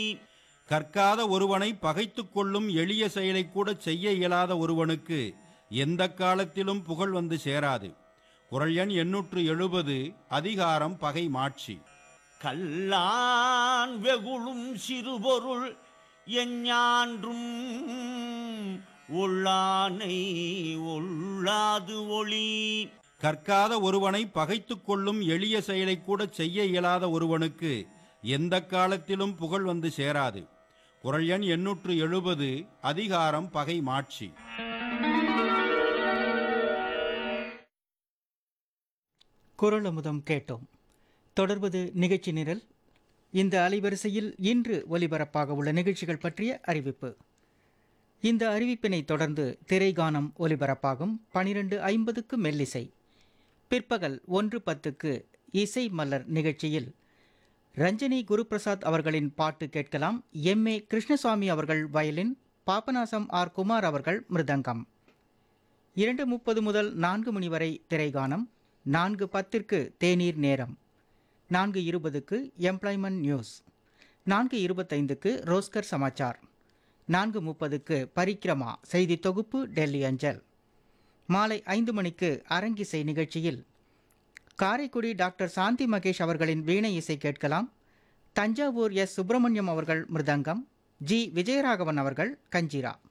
கற்காத ஒருவனை பகைத்துக் கொள்ளும் எளிய செயலை கூட செய்ய இயலாத ஒருவனுக்கு எந்த காலத்திலும் புகழ் வந்து சேராது குரல் எண் எண்ணூற்று எழுபது அதிகாரம் பகை மாட்சி கல்லான் வெகுளும் சிறுபொருள் எஞ்ஞான்றும் உள்ளானை ஒள்ளாது ஒளி கற்காத ஒருவனை பகைத்துக் கொள்ளும் எளிய செயலை கூட செய்ய இயலாத ஒருவனுக்கு எந்த காலத்திலும் புகழ் வந்து சேராது குரல் எண் எண்ணூற்று எழுபது அதிகாரம் பகை மாட்சி குரல் அமுதம் கேட்டோம் தொடர்வது நிகழ்ச்சி நிரல் இந்த அலைவரிசையில் இன்று ஒலிபரப்பாக உள்ள நிகழ்ச்சிகள் பற்றிய அறிவிப்பு இந்த அறிவிப்பினை தொடர்ந்து திரைகானம் ஒலிபரப்பாகும் பனிரெண்டு ஐம்பதுக்கு மெல்லிசை பிற்பகல் ஒன்று பத்துக்கு இசை மலர் நிகழ்ச்சியில் ரஞ்சனி குருபிரசாத் அவர்களின் பாட்டு கேட்கலாம் எம் ஏ கிருஷ்ணசுவாமி அவர்கள் வயலின் பாபநாசம் ஆர் குமார் அவர்கள் மிருதங்கம் இரண்டு முப்பது முதல் நான்கு மணி வரை திரைகானம் நான்கு பத்திற்கு தேநீர் நேரம் நான்கு இருபதுக்கு எம்ப்ளாய்மெண்ட் நியூஸ் நான்கு இருபத்தைந்துக்கு ரோஸ்கர் சமாச்சார் நான்கு முப்பதுக்கு பரிக்கிரமா செய்தி தொகுப்பு டெல்லி அஞ்சல் மாலை ஐந்து மணிக்கு அரங்கிசை நிகழ்ச்சியில் காரைக்குடி டாக்டர் சாந்தி மகேஷ் அவர்களின் வீணை இசை கேட்கலாம் தஞ்சாவூர் எஸ் சுப்பிரமணியம் அவர்கள் மிருதங்கம் ஜி விஜயராகவன் அவர்கள் கஞ்சிரா